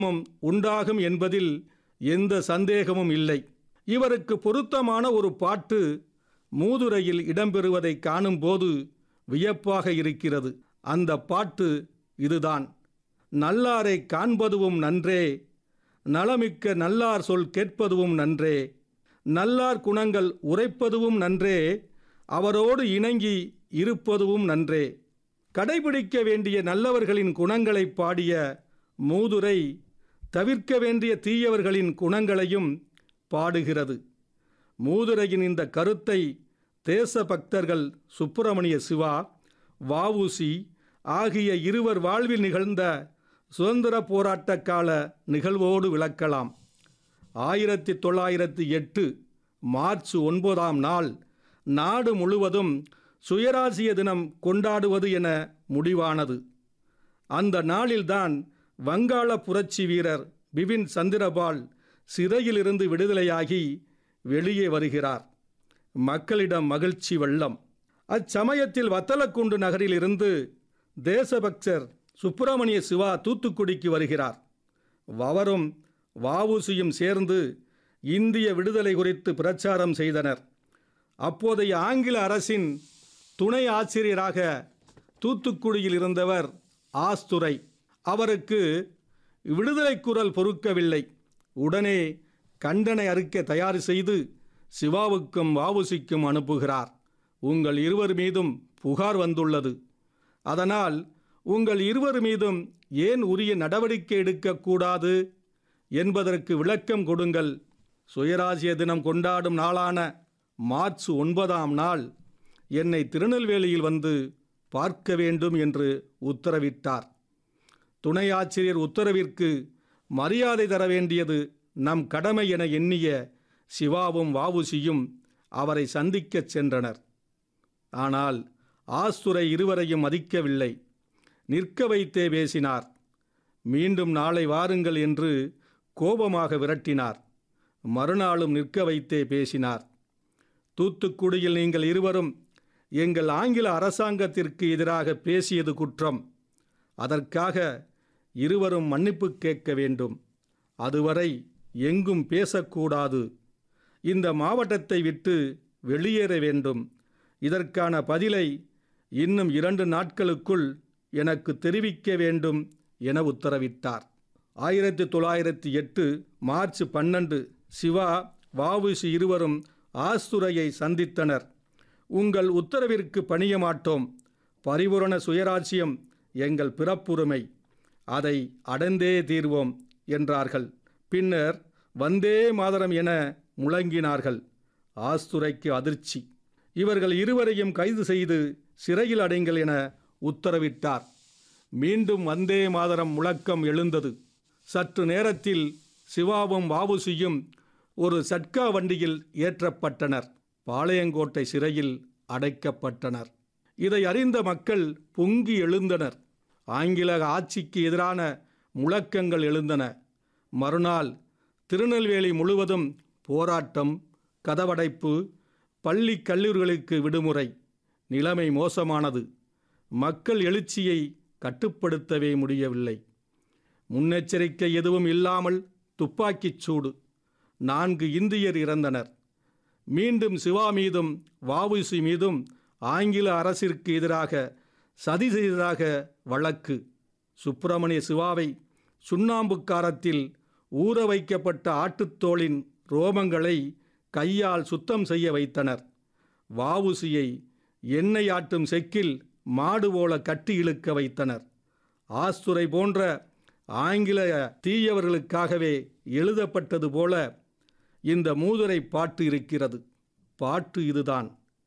ம் உண்டாகும் என்பதில் எந்த சந்தேகமும் இல்லை இவருக்கு பொருத்தமான ஒரு பாட்டு மூதுரையில் இடம்பெறுவதை காணும்போது வியப்பாக இருக்கிறது அந்த பாட்டு இதுதான் நல்லாரை காண்பதுவும் நன்றே நலமிக்க நல்லார் சொல் கேட்பதுவும் நன்றே நல்லார் குணங்கள் உரைப்பதுவும் நன்றே அவரோடு இணங்கி இருப்பதுவும் நன்றே கடைபிடிக்க வேண்டிய நல்லவர்களின் குணங்களை பாடிய மூதுரை தவிர்க்க வேண்டிய தீயவர்களின் குணங்களையும் பாடுகிறது மூதுரையின் இந்த கருத்தை தேச பக்தர்கள் சுப்பிரமணிய சிவா வஉசி ஆகிய இருவர் வாழ்வில் நிகழ்ந்த சுதந்திர போராட்ட கால நிகழ்வோடு விளக்கலாம் ஆயிரத்தி தொள்ளாயிரத்தி எட்டு மார்ச் ஒன்பதாம் நாள் நாடு முழுவதும் சுயராசிய தினம் கொண்டாடுவது என முடிவானது அந்த நாளில்தான் வங்காள புரட்சி வீரர் பிபின் சந்திரபால் சிறையிலிருந்து விடுதலையாகி வெளியே வருகிறார் மக்களிடம் மகிழ்ச்சி வெள்ளம் அச்சமயத்தில் வத்தலக்குண்டு நகரிலிருந்து தேசபக்தர் சுப்பிரமணிய சிவா தூத்துக்குடிக்கு வருகிறார் அவரும் வஉசியும் சேர்ந்து இந்திய விடுதலை குறித்து பிரச்சாரம் செய்தனர் அப்போதைய ஆங்கில அரசின் துணை ஆசிரியராக தூத்துக்குடியில் இருந்தவர் ஆஸ்துரை அவருக்கு விடுதலை குரல் பொறுக்கவில்லை உடனே கண்டனை அறிக்கை தயார் செய்து சிவாவுக்கும் வஉசிக்கும் அனுப்புகிறார் உங்கள் இருவர் மீதும் புகார் வந்துள்ளது அதனால் உங்கள் இருவர் மீதும் ஏன் உரிய நடவடிக்கை எடுக்கக்கூடாது என்பதற்கு விளக்கம் கொடுங்கள் சுயராஜ்ய தினம் கொண்டாடும் நாளான மார்ச் ஒன்பதாம் நாள் என்னை திருநெல்வேலியில் வந்து பார்க்க வேண்டும் என்று உத்தரவிட்டார் துணை ஆசிரியர் உத்தரவிற்கு மரியாதை தர வேண்டியது நம் கடமை என எண்ணிய சிவாவும் வஉசியும் அவரை சந்திக்கச் சென்றனர் ஆனால் ஆஸ்துரை இருவரையும் மதிக்கவில்லை நிற்க வைத்தே பேசினார் மீண்டும் நாளை வாருங்கள் என்று கோபமாக விரட்டினார் மறுநாளும் நிற்க வைத்தே பேசினார் தூத்துக்குடியில் நீங்கள் இருவரும் எங்கள் ஆங்கில அரசாங்கத்திற்கு எதிராக பேசியது குற்றம் அதற்காக இருவரும் மன்னிப்பு கேட்க வேண்டும் அதுவரை எங்கும் பேசக்கூடாது இந்த மாவட்டத்தை விட்டு வெளியேற வேண்டும் இதற்கான பதிலை இன்னும் இரண்டு நாட்களுக்குள் எனக்கு தெரிவிக்க வேண்டும் என உத்தரவிட்டார் ஆயிரத்தி தொள்ளாயிரத்தி எட்டு மார்ச் பன்னெண்டு சிவா வஉசி இருவரும் ஆஸ்துரையை சந்தித்தனர் உங்கள் உத்தரவிற்கு பணிய மாட்டோம் பரிபூரண சுயராஜ்யம் எங்கள் பிறப்புரிமை அதை அடைந்தே தீர்வோம் என்றார்கள் பின்னர் வந்தே மாதரம் என முழங்கினார்கள் ஆஸ்துரைக்கு அதிர்ச்சி இவர்கள் இருவரையும் கைது செய்து சிறையில் அடைங்கள் என உத்தரவிட்டார் மீண்டும் வந்தே மாதரம் முழக்கம் எழுந்தது சற்று நேரத்தில் சிவாவும் வஉசியும் ஒரு சட்கா வண்டியில் ஏற்றப்பட்டனர் பாளையங்கோட்டை சிறையில் அடைக்கப்பட்டனர் இதை அறிந்த மக்கள் பொங்கி எழுந்தனர் ஆங்கில ஆட்சிக்கு எதிரான முழக்கங்கள் எழுந்தன மறுநாள் திருநெல்வேலி முழுவதும் போராட்டம் கதவடைப்பு பள்ளி கல்லூரிகளுக்கு விடுமுறை நிலைமை மோசமானது மக்கள் எழுச்சியை கட்டுப்படுத்தவே முடியவில்லை முன்னெச்சரிக்கை எதுவும் இல்லாமல் துப்பாக்கிச் சூடு நான்கு இந்தியர் இறந்தனர் மீண்டும் சிவா மீதும் வஉசி மீதும் ஆங்கில அரசிற்கு எதிராக சதி செய்ததாக வழக்கு சுப்பிரமணிய சிவாவை சுண்ணாம்பு காரத்தில் ஊற வைக்கப்பட்ட ஆட்டுத்தோலின் ரோமங்களை கையால் சுத்தம் செய்ய வைத்தனர் வஉசியை எண்ணெய் ஆட்டும் செக்கில் மாடு போல கட்டி இழுக்க வைத்தனர் ஆஸ்துரை போன்ற ஆங்கில தீயவர்களுக்காகவே எழுதப்பட்டது போல இந்த மூதுரை பாட்டு இருக்கிறது பாட்டு இதுதான்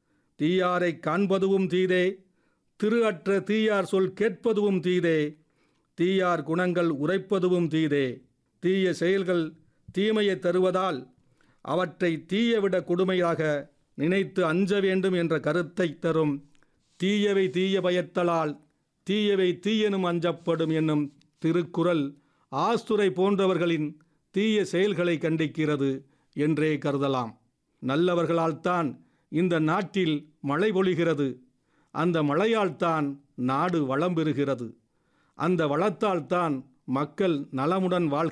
தீயாரை காண்பதுவும் தீதே திரு அற்ற தீயார் சொல் கேட்பதுவும் தீதே தீயார் குணங்கள் உரைப்பதுவும் தீதே தீய செயல்கள் தீமையை தருவதால் அவற்றை தீயவிட கொடுமையாக நினைத்து அஞ்ச வேண்டும் என்ற கருத்தை தரும் தீயவை தீய பயத்தலால் தீயவை தீயனும் அஞ்சப்படும் என்னும் திருக்குறள் ஆஸ்துரை போன்றவர்களின் தீய செயல்களை கண்டிக்கிறது என்றே கருதலாம் நல்லவர்களால்தான் இந்த நாட்டில் மழை பொழிகிறது அந்த மழையால்தான் நாடு வளம் பெறுகிறது அந்த வளத்தால்தான் மக்கள் நலமுடன் வாழ்க